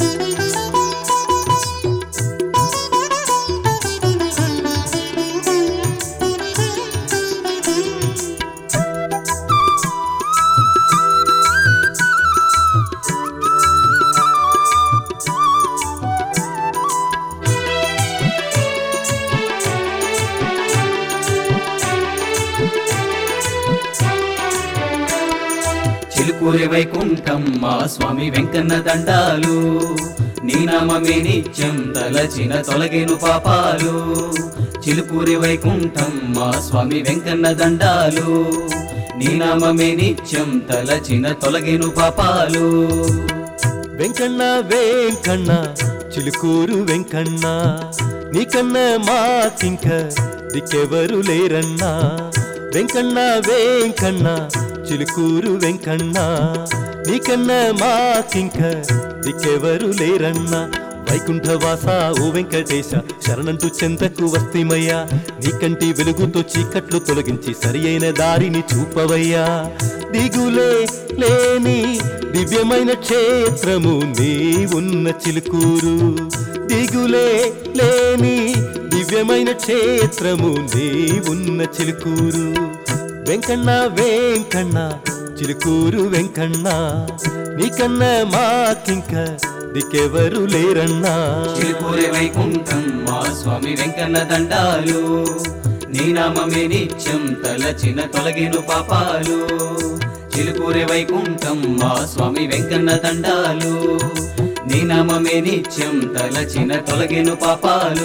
చిలుకూరి వైకుంఠం మా స్వామి వెంకన్న దండాలు నీ నామమే నిత్యం తలచిన తొలగేను పాపాలు చిలుకూరి వైకుంఠం మా స్వామి వెంకన్న దండాలు నీ నామమే నిత్యం తలచిన తొలగేను పాపాలు వెంకన్న వెంకన్న చిలుకూరు వెంకన్న నీకన్న మాకింక దిక్కెవరు లేరన్నా వెంకన్న వెంకన్న చిలుకూరు వెంకన్న నీకన్న మాకింక దిక్కెవరు లేరన్నా వైకుంఠవాస ఓ వెంకటేశ శరణంటూ చెంతకు వస్తిమయ్యా నీకంటి వెలుగుతో చీకట్లు తొలగించి సరి అయిన దారిని చూపవయ్యా దిగులే లేని దివ్యమైన క్షేత్రము నీ ఉన్న చిలుకూరు దిగులే లేని దివ్యమైన క్షేత్రము నీ ఉన్న చిలుకూరు వెంకన్న వెంకన్న చిలుకూరు వెంకన్న నీకన్న మాకింక దిక్కెవరు లేరన్నా చిలుకూరి వైకుంఠం మా స్వామి వెంకన్న దండాలు నీ నామమే నిత్యం తలచిన తొలగేను పాపాలు చిలుకూరి వైకుంఠం మా స్వామి వెంకన్న దండాలు నీ నామమే నిత్యం తలచిన తొలగేను పాపాలు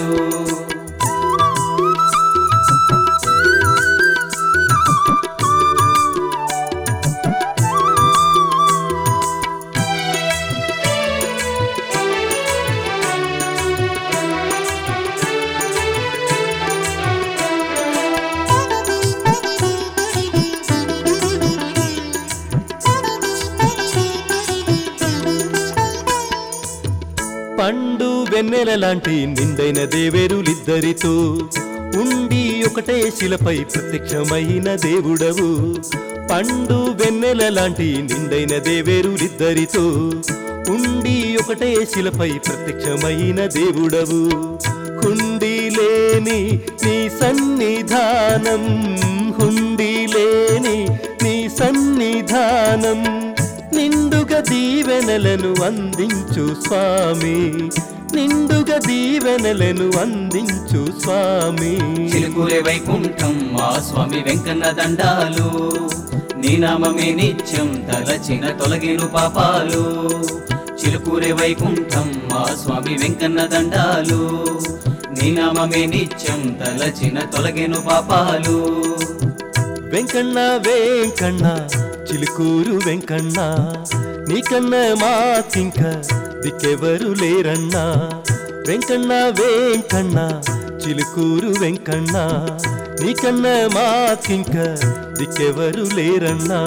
పండు వెన్నెల లాంటి నిండైన దేవేరులిద్దరితో ఉండి ఒకటే శిలపై ప్రత్యక్షమైన దేవుడవు పండు వెన్నెల లాంటి నిండైన దేవేరులిద్దరితో ఉండి ఒకటే శిలపై ప్రత్యక్షమైన దేవుడవు హుండి లేని నీ సన్నిధానం హుండి లేని నీ సన్నిధానం నిండుగా దీవెనలను అందించు స్వామి నిండుగా దీవెనలను అందించు స్వామి చిలుకూరి వైకుంఠం మా స్వామి వెంకన్న దండాలు నీ నామమే నిత్యం తలచిన తొలగేను పాపాలు చిలుకూరి వైకుంఠం మా స్వామి వెంకన్న దండాలు నీ నామమే నిత్యం తలచిన తొలగేను పాపాలు వెంకన్న వెంకన్న చిలుకూరు వెంకన్న నీకన్న మాకింక దిక్కెవరు లేరన్నా వెంకన్న వెంకన్న చిలుకూరు వెంకన్న నీకన్న మాకింక దిక్కెవరు లేరన్నా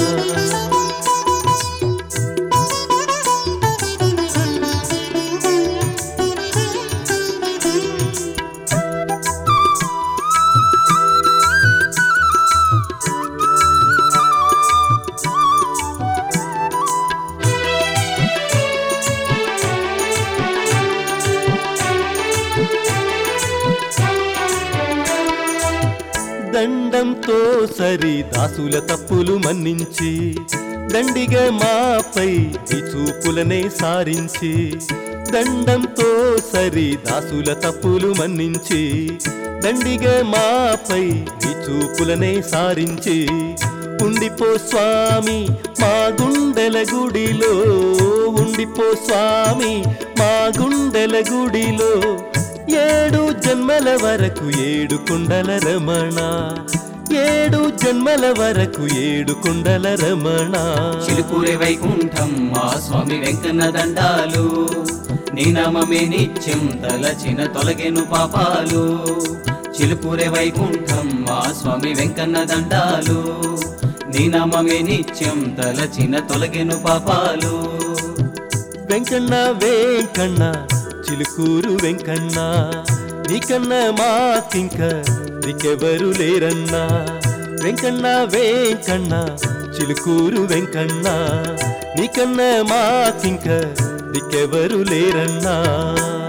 దండంతో సరి దాసుల తప్పులు మన్నించి దండిగా మాపై ఈ చూపులనే సారించి దండంతో సరి దాసుల తప్పులు మన్నించి దండిగా మాపై ఈ చూపులనే సారించి ఉండిపో స్వామి మా గుండెల గుడిలో ఉండిపో స్వామి మా గుండెల గుడిలో ఏడు జన్మల వరకు ఏడు కుండల రమణ ఏడు జన్మల వరకు ఏడు కుండల రమణ చిలుకూరి వైకుంఠం మా స్వామి వెంకన్న దండాలు నీ నామమే నిత్యం తలచిన తొలగేను పాపాలు చిలుకూరి వైకుంఠం మా స్వామి వెంకన్న దండాలు నీ నామమే నిత్యం తలచిన తొలగెను పాపాలు వెంకన్న వెంకన్న చిలుకూరు వెంకన్న నీకన్న మాకింక దికెవరు లేరన్నా వెంకన్న వెంకన్న చిలుకూరు వెంకన్న నీకన్న మాకింక దిక్కెవరు లేరన్నా